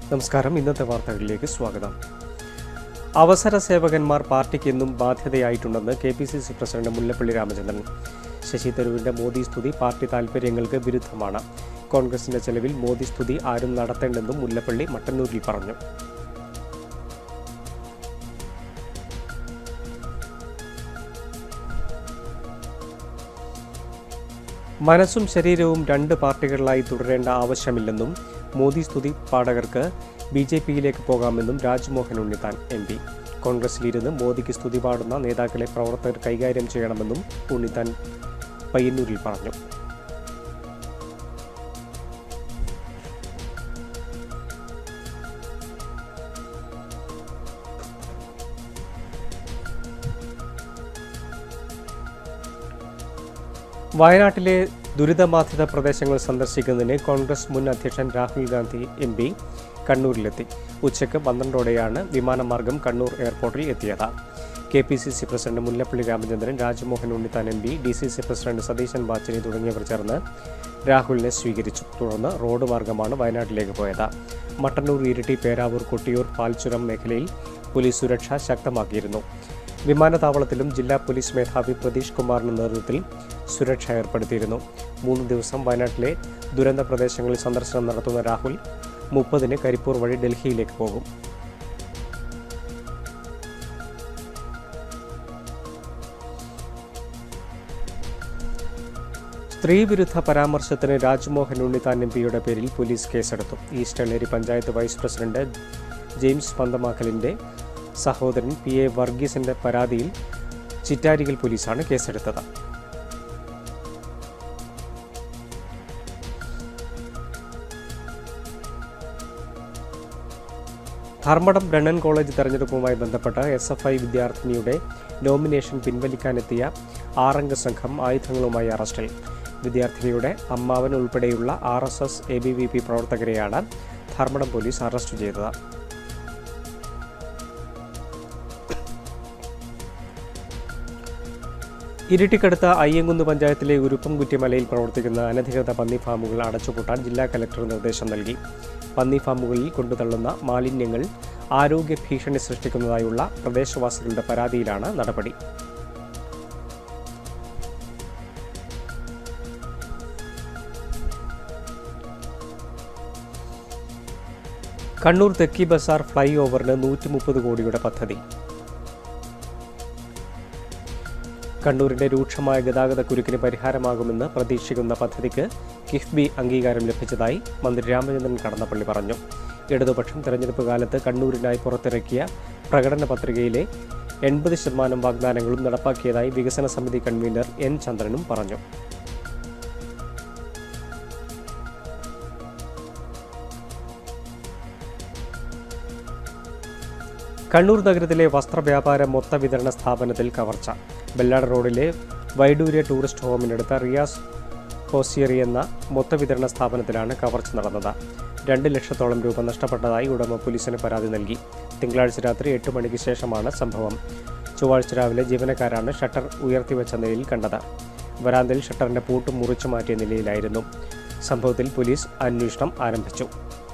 നമസ്കാരം ഇന്നത്തെ വാർത്തകളിലേക്ക് സ്വാഗതം അവസര സേവകന്മാർ പാർട്ടിക്ക് എന്നും ബാധ്യതയായിട്ടുണ്ടെന്ന് K P C C president Mullappally Ramachandran Shashi തരൂരിന്റെ മോദി സ്തുതി പാർട്ടി താൽപര്യങ്ങൾക്ക് വിരുദ്ധമാണ് കോൺഗ്രസിന്റെ ചെലവിൽ മോദി സ്തുതി ആരും നടത്തേണ്ടെന്നും മുല്ലപ്പള്ളി മട്ടന്നൂരിൽ പറഞ്ഞു മനസ്സും ശരീരവും രണ്ട് പാർട്ടികളിലായി തുടരേണ്ട ആവശ്യമില്ലെന്നും മോദി സ്തുതി പാഠകർക്ക് ബി ജെ പിയിലേക്ക് പോകാമെന്നും രാജ്മോഹൻ ഉണ്ണിത്താൻ എം പി കോൺഗ്രസിലിരുന്ന് മോദിക്ക് സ്തുതി പാടുന്ന നേതാക്കളെ പ്രവർത്തകർ കൈകാര്യം ചെയ്യണമെന്നും ഉണ്ണിത്താൻ പയ്യന്നൂരിൽ പറഞ്ഞു വയനാട്ടിലെ ദുരിതബാധിത പ്രദേശങ്ങൾ സന്ദർശിക്കുന്നതിന് കോൺഗ്രസ് മുൻ അധ്യക്ഷൻ രാഹുൽ ഗാന്ധി എം പി കണ്ണൂരിലെത്തി ഉച്ചയ്ക്ക് പന്ത്രണ്ടോടെയാണ് വിമാനമാർഗം കണ്ണൂർ എയർപോർട്ടിൽ എത്തിയത് K P C C president Mullappally Ramachandran Rajmohan Unnithan M P D C C president Satheesan Pacheni തുടങ്ങിയവർ ചേർന്ന് രാഹുലിനെ സ്വീകരിച്ചു തുടർന്ന് റോഡ് മാർഗമാണ് വയനാട്ടിലേക്ക് പോയത് മട്ടന്നൂർ ഇരിട്ടി പേരാവൂർ കൊട്ടിയൂർ പാൽച്ചുരം മേഖലയിൽ പോലീസ് സുരക്ഷ ശക്തമാക്കിയിരുന്നു വിമാനത്താവളത്തിലും ജില്ലാ പോലീസ് മേധാവി പ്രതീഷ് കുമാറിന്റെ നേതൃത്വത്തിൽ സുരക്ഷ ഏർപ്പെടുത്തിയിരുന്നു മൂന്ന് ദിവസം വയനാട്ടിലെ ദുരന്ത പ്രദേശങ്ങളിൽ സന്ദർശനം നടത്തുന്ന രാഹുൽ മുപ്പതിന് കരിപ്പൂർ വഴി ഡൽഹിയിലേക്ക് പോകും സ്ത്രീവിരുദ്ധ പരാമർശത്തിന് രാജ്മോഹൻ ഉണ്ണിത്താൻ എം പിയുടെ പേരിൽ പോലീസ് കേസെടുത്തു east Eleri panchayat vice president James പന്തമാക്കലിന്റെ സഹോദരൻ പി എ വർഗീസിന്റെ പരാതിയിൽ ചിറ്റാരികൾ പോലീസാണ് കേസെടുത്തത് ധർമ്മടം ബ്രണ്ണൻ കോളേജ് തെരഞ്ഞെടുപ്പുമായി ബന്ധപ്പെട്ട എസ് എഫ് ഐ വിദ്യാർത്ഥിനിയുടെ നോമിനേഷൻ പിൻവലിക്കാനെത്തിയ ആറംഗ സംഘം ആയുധങ്ങളുമായി അറസ്റ്റിൽ വിദ്യാർത്ഥിനിയുടെ അമ്മാവൻ ഉൾപ്പെടെയുള്ള R S S A B V P പ്രവർത്തകരെയാണ് ധർമ്മടം പോലീസ് അറസ്റ്റ് ചെയ്തത് ഇരിട്ടിക്കടുത്ത അയ്യങ്കുന്ന് പഞ്ചായത്തിലെ ഉരുപ്പംകുറ്റി മലയിൽ പ്രവർത്തിക്കുന്ന അനധികൃത പന്നി ഫാമുകൾ അടച്ചുപൂട്ടാൻ ജില്ലാ കലക്ടർ നിർദ്ദേശം നൽകി പന്നി ഫാമുകളിൽ കൊണ്ടുതള്ളുന്ന മാലിന്യങ്ങൾ ആരോഗ്യ ഭീഷണി സൃഷ്ടിക്കുന്നതായുള്ള പ്രദേശവാസികളുടെ പരാതിയിലാണ് നടപടി കണ്ണൂർ തെക്കി ബസാർ ഫ്ലൈ ഓവറിന് നൂറ്റി മുപ്പത് കോടിയുടെ പദ്ധതി കണ്ണൂരിന്റെ രൂക്ഷമായ ഗതാഗത കുരുക്കിന് പരിഹാരമാകുമെന്ന് പ്രതീക്ഷിക്കുന്ന പദ്ധതിക്ക് കിഫ്ബി അംഗീകാരം ലഭിച്ചതായി മന്ത്രി രാമചന്ദ്രൻ കടന്നപ്പള്ളി പറഞ്ഞു ഇടതുപക്ഷം തെരഞ്ഞെടുപ്പ് കാലത്ത് കണ്ണൂരിനായി പുറത്തിറക്കിയ പ്രകടന പത്രികയിലെ എൺപത് ശതമാനം വാഗ്ദാനങ്ങളും നടപ്പാക്കിയതായി വികസന സമിതി കൺവീനർ എൻ ചന്ദ്രനും പറഞ്ഞു കണ്ണൂർ നഗരത്തിലെ വസ്ത്രവ്യാപാര മൊത്ത വിതരണ സ്ഥാപനത്തിൽ കവർച്ച ബെല്ലാട് റോഡിലെ വൈഡൂര്യ ടൂറിസ്റ്റ് ഹോമിനടുത്ത റിയാസ് ഹോസിയറി എന്ന മൊത്ത വിതരണ സ്ഥാപനത്തിലാണ് കവർച്ച നടന്നത് രണ്ട് ലക്ഷത്തോളം രൂപ നഷ്ടപ്പെട്ടതായി ഉടമ പോലീസിന് പരാതി നൽകി തിങ്കളാഴ്ച രാത്രി എട്ട് മണിക്ക് ശേഷമാണ് സംഭവം ചൊവ്വാഴ്ച രാവിലെ ജീവനക്കാരാണ് ഷട്ടർ ഉയർത്തിവെച്ച നിലയിൽ കണ്ടത് വരാന്തയിൽ ഷട്ടറിന്റെ പൂട്ട് മുറിച്ചു മാറ്റിയ നിലയിലായിരുന്നു സംഭവത്തിൽ പോലീസ് അന്വേഷണം ആരംഭിച്ചു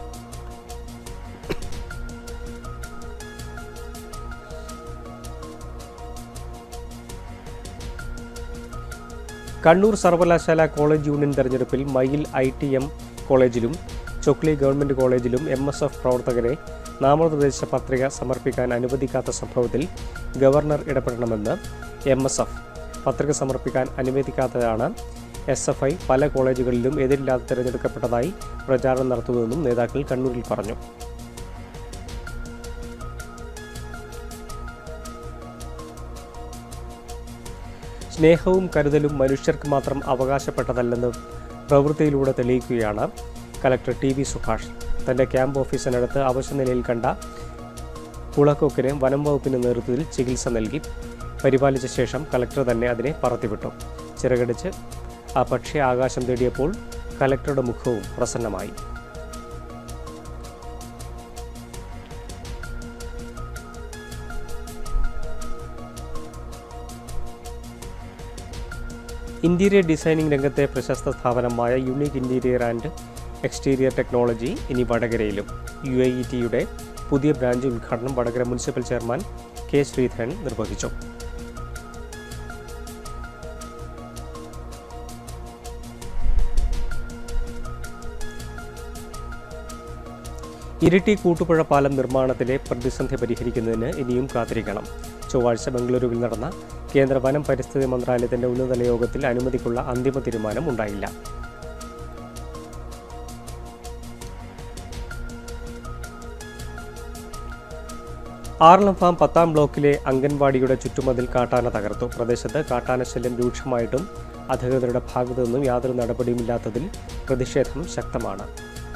കണ്ണൂർ സർവകലാശാല കോളേജ് യൂണിയൻ തെരഞ്ഞെടുപ്പിൽ മയിൽ ഐ ടി എം കോളേജിലും ചൊക്ലി ഗവൺമെന്റ് കോളേജിലും എം എസ് എഫ് പ്രവർത്തകരെ നാമനിർദ്ദേശ പത്രിക സമർപ്പിക്കാൻ അനുവദിക്കാത്ത സംഭവത്തിൽ ഗവർണർ ഇടപെടണമെന്ന് എം എസ് എഫ് പത്രിക സമർപ്പിക്കാൻ അനുവദിക്കാത്തതാണ് എസ് എഫ് ഐ പല കോളേജുകളിലും എതിരില്ലാതെ തിരഞ്ഞെടുക്കപ്പെട്ടതായി പ്രചാരണം നടത്തുന്നതെന്നും നേതാക്കൾ കണ്ണൂരിൽ പറഞ്ഞു സ്നേഹവും കരുതലും മനുഷ്യർക്ക് മാത്രം അവകാശപ്പെട്ടതല്ലെന്ന് പ്രവൃത്തിയിലൂടെ തെളിയിക്കുകയാണ് കലക്ടർ ടി വി സുഭാഷ് തന്റെ ക്യാമ്പ് ഓഫീസിനടുത്ത് അവശനിലയിൽ കണ്ട പുളക്കൊക്കിന് വനം വകുപ്പിന്റെ നേതൃത്വത്തിൽ ചികിത്സ നൽകി പരിപാലിച്ച ശേഷം കലക്ടർ തന്നെ അതിനെ പറത്തിവിട്ടു ചിറകടിച്ച് ആ പക്ഷി ആകാശം തേടിയപ്പോൾ കലക്ടറുടെ മുഖവും പ്രസന്നമായി ഇന്റീരിയർ ഡിസൈനിംഗ് രംഗത്തെ പ്രശസ്ത സ്ഥാപനമായ unique interior and exterior technology ഇനി വടകരയിലും യു എ ഇ ടിയുടെ പുതിയ ബ്രാഞ്ച് ഉദ്ഘാടനം Vadakara municipal chairman K Sreedharan നിർവഹിച്ചു ഇരിട്ടി കൂട്ടുപുഴ പാലം നിർമ്മാണത്തിലെ പ്രതിസന്ധി പരിഹരിക്കുന്നതിന് ഇനിയും കാത്തിരിക്കണം ചൊവ്വാഴ്ച ബംഗളൂരുവിൽ നടന്ന കേന്ദ്ര വനം പരിസ്ഥിതി മന്ത്രാലയത്തിന്റെ ഉന്നതതല യോഗത്തിൽ അനുമതിക്കുള്ള അന്തിമ തീരുമാനം ഉണ്ടായില്ല ആറളം ഫാം പത്താം ബ്ലോക്കിലെ അംഗൻവാടിയുടെ ചുറ്റുമതിൽ കാട്ടാന തകർത്തു പ്രദേശത്ത് കാട്ടാന ശല്യം രൂക്ഷമായിട്ടും അധികൃതരുടെ ഭാഗത്തു നിന്നും യാതൊരു നടപടിയുമില്ലാത്തതിൽ പ്രതിഷേധം ശക്തമാണ്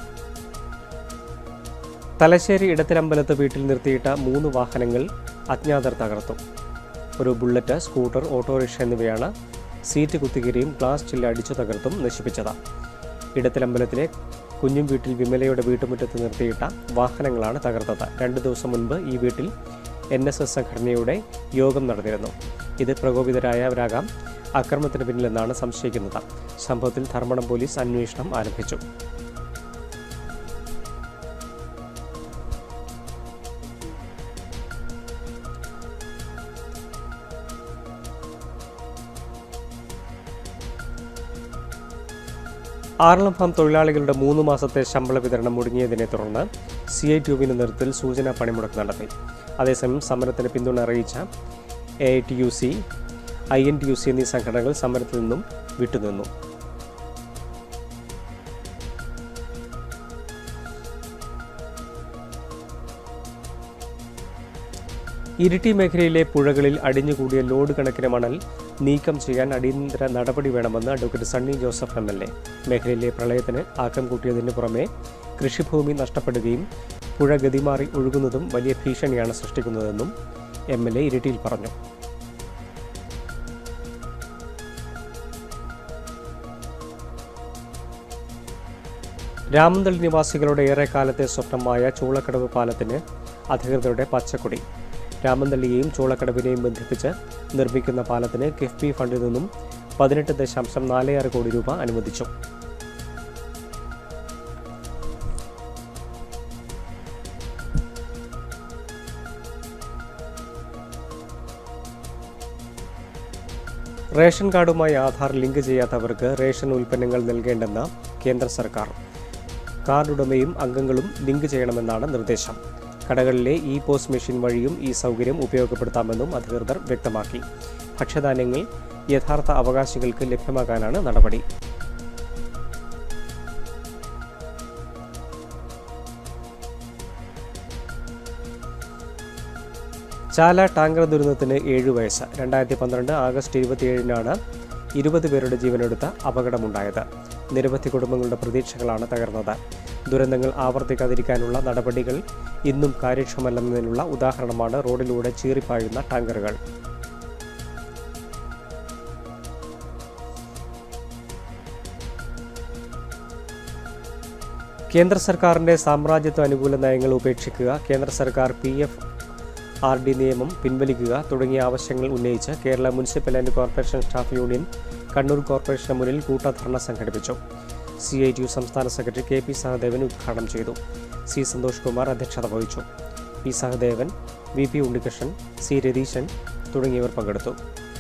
തലശ്ശേരി ഇടത്തിലമ്പലത്ത് വീട്ടിൽ നിർത്തിയിട്ട മൂന്ന് വാഹനങ്ങൾ അജ്ഞാതർ തകർത്തു ഒരു ബുള്ളറ്റ് സ്കൂട്ടർ ഓട്ടോറിക്ഷ എന്നിവയാണ് സീറ്റ് കുത്തികീറിയും ഗ്ലാസ് ചില്ല അടിച്ചു തകർത്തും നശിപ്പിച്ചത് ഇടത്തിലമ്പലത്തിലെ കുഞ്ഞും വീട്ടിൽ വിമലയുടെ വീട്ടുമുറ്റത്ത് നിർത്തിയിട്ട വാഹനങ്ങളാണ് തകർത്തത് രണ്ടു ദിവസം മുൻപ് ഈ വീട്ടിൽ എൻ എസ് എസ് സംഘടനയുടെ യോഗം നടന്നിരുന്നു ഇത് പ്രകോപിതരായവരാകാം അക്രമത്തിന് പിന്നിലെന്നാണ് സംശയിക്കുന്നത് സംഭവത്തിൽ ധർമ്മടം പോലീസ് അന്വേഷണം ആരംഭിച്ചു ആറളം ഫാം തൊഴിലാളികളുടെ മൂന്ന് മാസത്തെ ശമ്പള വിതരണം മുടങ്ങിയതിനെ തുടർന്ന് സി ഐ ട്യൂബിന്റെ നേതൃത്വത്തിൽ സൂചനാ പണിമുടക്ക് നടത്തി അതേസമയം സമരത്തിന് പിന്തുണ അറിയിച്ച A I T U C I N T U C എന്നീ സംഘടനകൾ സമരത്തിൽ നിന്നും വിട്ടുനിന്നു ഇരിട്ടി മേഖലയിലെ പുഴകളിൽ അടിഞ്ഞുകൂടിയ ലോഡ് കണക്കിന് മണൽ നീക്കം ചെയ്യാൻ അടിയന്തര നടപടി വേണമെന്ന് advocate Sunny Joseph M L A മേഖലയിലെ പ്രളയത്തിന് ആക്കം കൂട്ടിയതിനു പുറമെ കൃഷിഭൂമി നഷ്ടപ്പെടുകയും പുഴ ഗതിമാറി ഒഴുകുന്നതും വലിയ ഭീഷണിയാണ് സൃഷ്ടിക്കുന്നതെന്നും എം എൽ എ ഇരിട്ടിയിൽ പറഞ്ഞു രാമന്തളി നിവാസികളുടെ ഏറെക്കാലത്തെ സ്വപ്നമായ ചൂളക്കടവ് പാലത്തിന് അധികൃതരുടെ പച്ചക്കൊടി രാമന്തള്ളിയെയും ചൂളക്കടവിനെയും ബന്ധിപ്പിച്ച് നിർമ്മിക്കുന്ന പാലത്തിന് കിഫ്ബി ഫണ്ടിൽ നിന്നും പതിനെട്ട് ദശാംശം നാല് ആറ് കോടി രൂപ അനുവദിച്ചു റേഷൻ കാർഡുമായി ആധാർ ലിങ്ക് ചെയ്യാത്തവർക്ക് റേഷൻ ഉൽപ്പന്നങ്ങൾ നൽകേണ്ടെന്ന കേന്ദ്ര സർക്കാർ കാർഡ് ഉടമയും അംഗങ്ങളും ലിങ്ക് ചെയ്യണമെന്നാണ് നിർദ്ദേശം കടകളിലെ ഇ പോസ്റ്റ് മെഷീൻ വഴിയും ഈ സൗകര്യം ഉപയോഗപ്പെടുത്താമെന്നും അധികൃതർ വ്യക്തമാക്കി ഭക്ഷ്യധാന്യങ്ങൾ യഥാർത്ഥ അവകാശികൾക്ക് ലഭ്യമാക്കാനാണ് നടപടി ചാല ടാങ്കർ ദുരന്തത്തിന് ഏഴു വയസ്സ് രണ്ടായിരത്തി പന്ത്രണ്ട് ആഗസ്റ്റ് ഇരുപത്തിയേഴിനാണ് ഇരുപത് പേരുടെ ജീവനെടുത്ത അപകടമുണ്ടായത് നിരവധി കുടുംബങ്ങളുടെ പ്രതീക്ഷകളാണ് തകർന്നത് ദുരന്തങ്ങൾ ആവർത്തിക്കാതിരിക്കാനുള്ള നടപടികൾ ഇന്നും കാര്യക്ഷമമല്ലെന്നതിനുള്ള ഉദാഹരണമാണ് റോഡിലൂടെ ചീറിപ്പായുന്ന ടാങ്കറുകൾ കേന്ദ്ര സർക്കാരിന്റെ സാമ്രാജ്യത്വ അനുകൂല നയങ്ങൾ ഉപേക്ഷിക്കുക കേന്ദ്ര സർക്കാർ പി എഫ് ആർ ഡി നിയമം പിൻവലിക്കുക തുടങ്ങിയ ആവശ്യങ്ങൾ ഉന്നയിച്ച് Kerala municipal and corporation staff union Kannur കോർപ്പറേഷന് മുന്നിൽ കൂട്ടധർണ സംഘടിപ്പിച്ചു സി ഐ ടി യു സംസ്ഥാന സെക്രട്ടറി കെ പി സഹദേവൻ ഉദ്ഘാടനം ചെയ്തു സി സന്തോഷ് കുമാർ അധ്യക്ഷത വഹിച്ചു P Sahadevan V P Unnikrishnan C Ratheesan തുടങ്ങിയവർ പങ്കെടുത്തു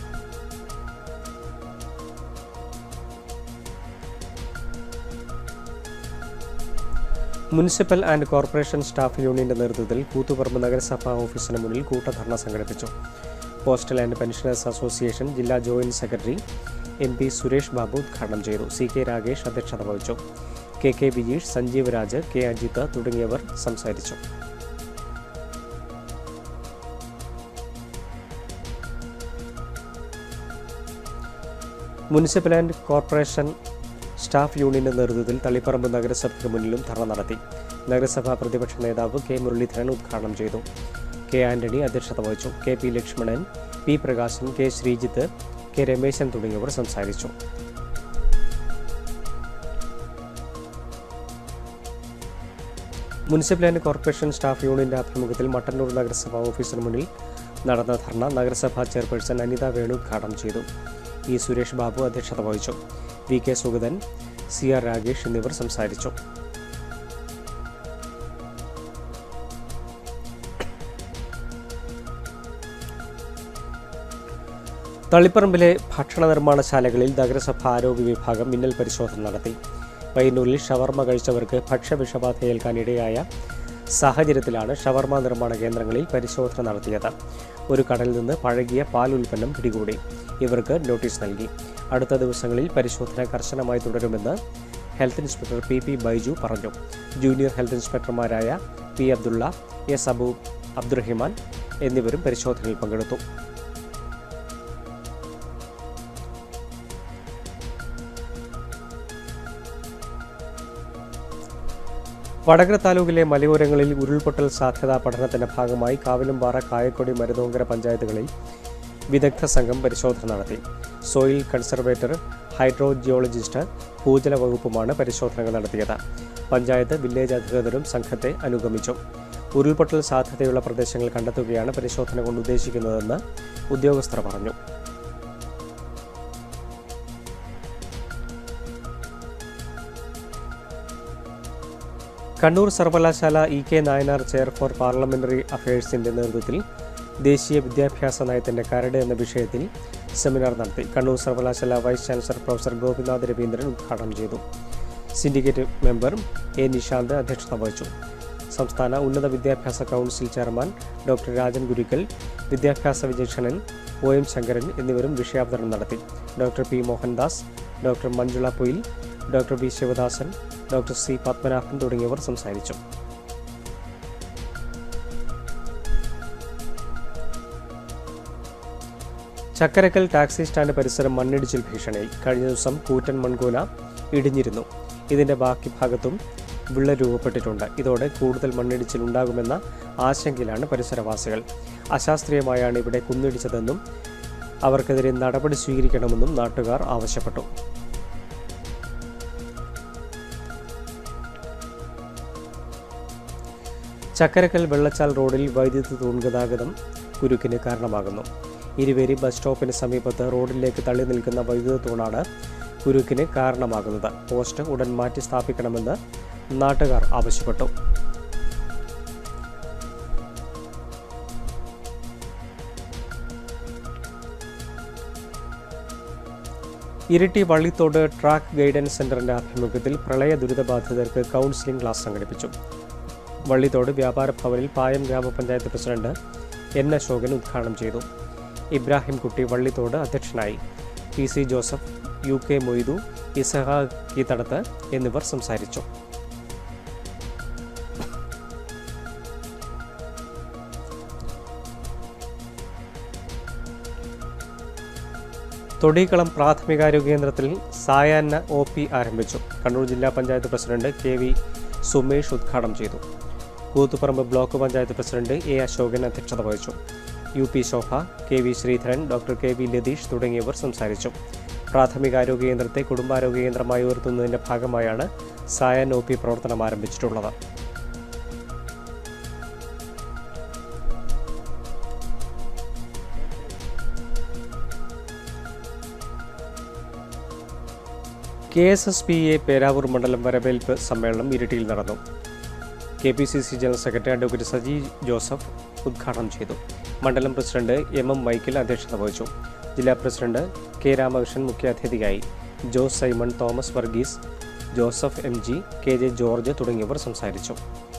മുനിസിപ്പൽ ആൻഡ് കോർപ്പറേഷൻ സ്റ്റാഫ് യൂണിയന്റെ നേതൃത്വത്തിൽ കൂത്തുപറമ്പ് നഗരസഭാ ഓഫീസിന് മുന്നിൽ കൂട്ടധർണ സംഘടിപ്പിച്ചു പോസ്റ്റൽ ആൻഡ് പെൻഷനേഴ്സ് അസോസിയേഷൻ ജില്ലാ joint secretary M P Suresh Babu ഉദ്ഘാടനം ചെയ്തു സി കെ രാഗേഷ് അധ്യക്ഷത വഹിച്ചു K K Bijeesh Sanjeev Raj K Ajith തുടങ്ങിയവർ സംസാരിച്ചു മുനിസിപ്പൽ ആൻഡ് കോർപ്പറേഷൻ സ്റ്റാഫ് യൂണിയന്റെ നേതൃത്വത്തിൽ തളിപ്പറമ്പ് നഗരസഭയ്ക്ക് മുന്നിലും ധർണ നടത്തി നഗരസഭാ പ്രതിപക്ഷ നേതാവ് കെ മുരളീധരൻ ഉദ്ഘാടനം ചെയ്തു കെ ആന്റണി അധ്യക്ഷത വഹിച്ചു K P Lakshmanan P Prakashan K Sreejith K Rameshan തുടങ്ങിയവർ സംസാരിച്ചു മുനിസിപ്പൽ ആൻഡ് കോർപ്പറേഷൻ സ്റ്റാഫ് യൂണിയന്റെ ആഭിമുഖ്യത്തിൽ മട്ടന്നൂർ നഗരസഭാ ഓഫീസിന് മുന്നിൽ നടന്ന ധർണ നഗരസഭാ ചെയർപേഴ്സൺ അനിത വേണു ഉദ്ഘാടനം ചെയ്തു ഇ സുരേഷ് ബാബു അധ്യക്ഷത വഹിച്ചു V K Sugathan C R Ragesh എന്നിവർ സംസാരിച്ചു തളിപ്പറമ്പിലെ ഭക്ഷണ നിർമ്മാണശാലകളിൽ നഗരസഭ ആരോഗ്യ വിഭാഗം മിന്നൽ പരിശോധന നടത്തി പയ്യന്നൂരിൽ ഷവർമ കഴിച്ചവർക്ക് ഭക്ഷ്യവിഷബാധയേൽക്കാനിടയായ സാഹചര്യത്തിലാണ് ഷവർമ നിർമ്മാണ കേന്ദ്രങ്ങളിൽ പരിശോധന നടത്തിയത് ഒരു കടലിൽ നിന്ന് പഴകിയ പാൽ ഉൽപ്പന്നം പിടികൂടി ഇവർക്ക് നോട്ടീസ് നൽകി അടുത്ത ദിവസങ്ങളിൽ പരിശോധന കർശനമായി തുടരുമെന്ന് health inspector P P Baiju പറഞ്ഞു ജൂനിയർ ഹെൽത്ത് ഇൻസ്പെക്ടർമാരായ പി അബ്ദുള്ള എസ് അബു അബ്ദുറഹിമാൻ എന്നിവരും പരിശോധനയിൽ പങ്കെടുത്തു വടകര താലൂക്കിലെ മലയോരങ്ങളിൽ ഉരുൾപൊട്ടൽ സാധ്യതാ പഠനത്തിന്റെ ഭാഗമായി കാവിലുംപാറ കായക്കൊടി മരുതോങ്കര പഞ്ചായത്തുകളിൽ വിദഗ്ധ സംഘം പരിശോധന നടത്തി സോയിൽ കൺസർവേറ്റർ ഹൈഡ്രോ ജിയോളജിസ്റ്റ് ഭൂജല വകുപ്പുമാണ് പരിശോധനകൾ നടത്തിയത് പഞ്ചായത്ത് വില്ലേജ് അധികൃതരും സംഘത്തെ അനുഗമിച്ചു ഉരുൾപൊട്ടൽ സാധ്യതയുള്ള പ്രദേശങ്ങൾ കണ്ടെത്തുകയാണ് പരിശോധന കൊണ്ട് ഉദ്ദേശിക്കുന്നതെന്ന് ഉദ്യോഗസ്ഥർ പറഞ്ഞു കണ്ണൂർ സർവകലാശാല E K Nayanar chair for parliamentary അഫയേഴ്സിന്റെ നേതൃത്വത്തിൽ ദേശീയ വിദ്യാഭ്യാസ നയത്തിന്റെ കരട് എന്ന വിഷയത്തിൽ സെമിനാർ നടത്തി കണ്ണൂർ സർവകലാശാല vice chancellor professor Gopinath Raveendran ഉദ്ഘാടനം ചെയ്തു സിൻഡിക്കേറ്റ് മെമ്പർ എ നിഷാന്ത് അധ്യക്ഷത വഹിച്ചു സംസ്ഥാന ഉന്നത വിദ്യാഭ്യാസ council chairman doctor Rajan Gurukkal വിദ്യാഭ്യാസ വിചക്ഷണൻ ഒ എം ശങ്കരൻ എന്നിവരും വിഷയാവതരണം നടത്തി doctor P Mohandas doctor Manjula Poyil doctor V Sivadasan doctor C Padmanabhan തുടങ്ങിയവർ സംസാരിച്ചു ചക്കരക്കൽ ടാക്സി സ്റ്റാൻഡ് പരിസരം മണ്ണിടിച്ചിൽ ഭീഷണിയായി കഴിഞ്ഞ ദിവസം കൂറ്റൻ മൺകൂന ഇടിഞ്ഞിരുന്നു ഇതിന്റെ ബാക്കി ഭാഗത്തും വിള്ള രൂപപ്പെട്ടിട്ടുണ്ട് ഇതോടെ കൂടുതൽ മണ്ണിടിച്ചിൽ ഉണ്ടാകുമെന്ന ആശങ്കയിലാണ് പരിസരവാസികൾ അശാസ്ത്രീയമായാണ് ഇവിടെ കുന്നിടിച്ചതെന്നും അവർക്കെതിരെ നടപടി സ്വീകരിക്കണമെന്നും നാട്ടുകാർ ആവശ്യപ്പെട്ടു ചക്കരക്കൽ വെള്ളച്ചാൽ റോഡിൽ വൈദ്യുതി തൂൺ ഗതാഗതം കുരുക്കിന് കാരണമാകുന്നു ഇരുവേരി ബസ് സ്റ്റോപ്പിന് സമീപത്ത് റോഡിലേക്ക് തള്ളി നിൽക്കുന്ന വൈദ്യുത തൂണാണ് കുരുക്കിന് കാരണമാകുന്നത് പോസ്റ്റ് ഉടൻ മാറ്റി സ്ഥാപിക്കണമെന്ന് നാട്ടുകാർ ആവശ്യപ്പെട്ടു ഇരിട്ടി വള്ളിത്തോട് ട്രാക്ക് ഗൈഡൻസ് സെന്ററിന്റെ ആഭിമുഖ്യത്തിൽ പ്രളയ ദുരിതബാധിതർക്ക് കൗൺസിലിംഗ് ക്ലാസ് സംഘടിപ്പിച്ചു വള്ളിത്തോട് വ്യാപാര ഭവനിൽ പായം ഗ്രാമപഞ്ചായത്ത് പ്രസിഡന്റ് എൻ അശോകൻ ഉദ്ഘാടനം ചെയ്തു ഇബ്രാഹിം കുട്ടി വള്ളിത്തോട് അധ്യക്ഷനായി P C Joseph U K Moidu Isahaq Thadathu എന്നിവർ സംസാരിച്ചു തൊടിക്കളം പ്രാഥമികാരോഗ്യ കേന്ദ്രത്തിൽ സായാഹ്ന ഒ പി ആരംഭിച്ചു കണ്ണൂർ ജില്ലാ panchayat president K V Sumesh ഉദ്ഘാടനം ചെയ്തു Koothuparamba block panchayat president A Ashokan അധ്യക്ഷത വഹിച്ചു U P Shobha K V Sreedharan doctor K V Latheesh തുടങ്ങിയവർ സംസാരിച്ചു പ്രാഥമികാരോഗ്യ കേന്ദ്രത്തെ കുടുംബാരോഗ്യ കേന്ദ്രമായി ഉയർത്തുന്നതിന്റെ ഭാഗമായാണ് സായാഹ്ന ഒ പി പ്രവർത്തനം ആരംഭിച്ചിട്ടുള്ളത് K S S P A Peravoor മണ്ഡലം വരവേൽപ്പ് സമ്മേളനം ഇരിട്ടിയിൽ നടന്നു K P C C general secretary advocate Saji Joseph ഉദ്ഘാടനം ചെയ്തു മണ്ഡലം പ്രസിഡന്റ് എം എം മൈക്കിൾ അധ്യക്ഷത വഹിച്ചു ജില്ലാ പ്രസിഡന്റ് കെ രാമകൃഷ്ണൻ മുഖ്യാതിഥിയായി Jose Simon Thomas Varghese Joseph M G K J George തുടങ്ങിയവർ സംസാരിച്ചു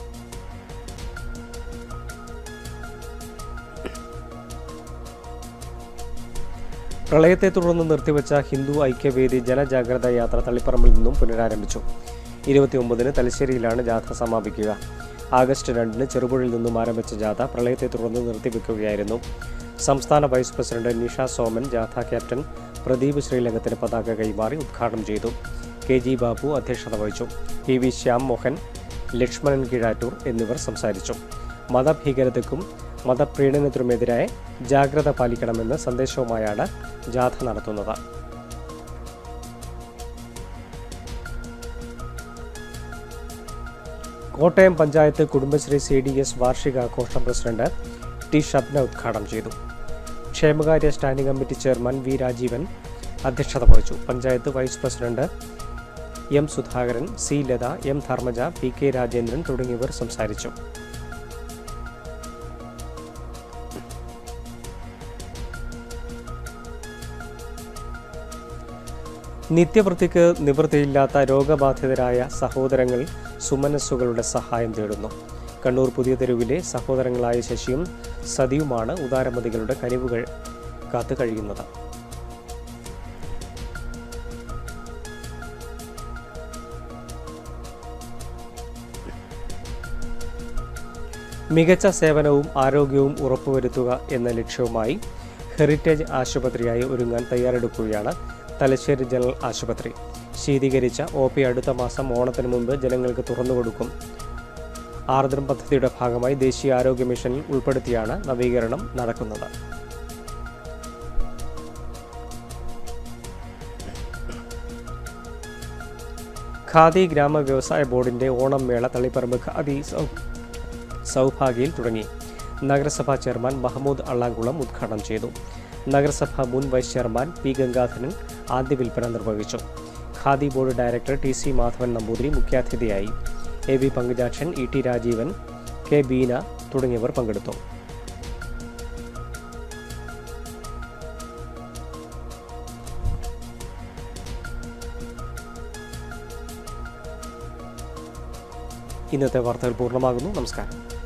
പ്രളയത്തെ തുടർന്ന് നിർത്തിവെച്ച ഹിന്ദു ഐക്യവേദി ജനജാഗ്രത യാത്ര തളിപ്പറമ്പിൽ നിന്നും പുനരാരംഭിച്ചു ഇരുപത്തിയൊമ്പതിന് തലശ്ശേരിയിലാണ് ജാഥ സമാപിക്കുക ആഗസ്റ്റ് രണ്ടിന് ചെറുപുഴയിൽ നിന്നും ആരംഭിച്ച ജാഥ പ്രളയത്തെ തുടർന്ന് നിർത്തിവെക്കുകയായിരുന്നു സംസ്ഥാന വൈസ് പ്രസിഡന്റ് നിഷ സോമൻ ജാഥ ക്യാപ്റ്റൻ പ്രദീപ് ശ്രീലങ്കത്തിന് പതാക കൈമാറി ഉദ്ഘാടനം ചെയ്തു കെ ജി ബാബു അധ്യക്ഷത വഹിച്ചു പി വി ശ്യാം മോഹൻ ലക്ഷ്മണൻ കീഴാറ്റൂർ എന്നിവർ സംസാരിച്ചു മതഭീകരതയ്ക്കും മതപ്രീണനത്തിനുമെതിരായ ജാഗ്രത പാലിക്കണമെന്ന സന്ദേശവുമായാണ് ജാഥ നടത്തുന്നത് Kottayam panchayat Kudumbashree C D S വാർഷികാഘോഷം പ്രസിഡന്റ് ടി ഷബ്ന ഉദ്ഘാടനം ചെയ്തു ക്ഷേമകാര്യ standing committee chairman V Rajeevan അധ്യക്ഷത വഹിച്ചു panchayat vice president M Sudhakaran C Latha M Dharmaja P K Rajendran തുടങ്ങിയവർ സംസാരിച്ചു നിത്യവൃത്തിക്ക് നിവൃത്തിയില്ലാത്ത രോഗബാധിതരായ സഹോദരങ്ങൾ സുമനസ്സുകളുടെ സഹായം തേടുന്നു കണ്ണൂർ പുതിയ തെരുവിലെ സഹോദരങ്ങളായ ശശിയും സതിയുമാണ് ഉദാരമതികളുടെ കനിവുകൾ കാത്തു കഴിയുന്നത് മികച്ച സേവനവും ആരോഗ്യവും ഉറപ്പുവരുത്തുക എന്ന ലക്ഷ്യവുമായി ഹെറിറ്റേജ് ആശുപത്രിയായി ഒരുങ്ങാൻ തയ്യാറെടുക്കുകയാണ് തലശ്ശേരി ജനറൽ ആശുപത്രി ശീതീകരിച്ച ഒ പി അടുത്ത മാസം ഓണത്തിന് മുമ്പ് ജനങ്ങൾക്ക് തുറന്നുകൊടുക്കും ആർദ്രം പദ്ധതിയുടെ ഭാഗമായി ദേശീയ ആരോഗ്യ മിഷനിൽ ഉൾപ്പെടുത്തിയാണ് നവീകരണം നടക്കുന്നത് ഖാദി ഗ്രാമ വ്യവസായ ബോർഡിന്റെ ഓണം മേള തളിപ്പറമ്പ് ഖാദി സൗ സൗഭാഗ്യയിൽ തുടങ്ങി നഗരസഭാ ചെയർമാൻ മഹമ്മൂദ് അള്ളാങ്കുളം ഉദ്ഘാടനം ചെയ്തു നഗരസഭ മുൻ വൈസ് ചെയർമാൻ പി ഗംഗാധരൻ ആദ്യ വിൽപ്പന നിർവഹിച്ചു Khadi board director T C Madhavan Namboothiri മുഖ്യാതിഥിയായി A V Pankajakshan E T Rajeevan K Beena തുടങ്ങിയവർ പങ്കെടുത്തു ഇന്നത്തെ വാർത്തകൾ പൂർണ്ണമാകുന്നു നമസ്കാരം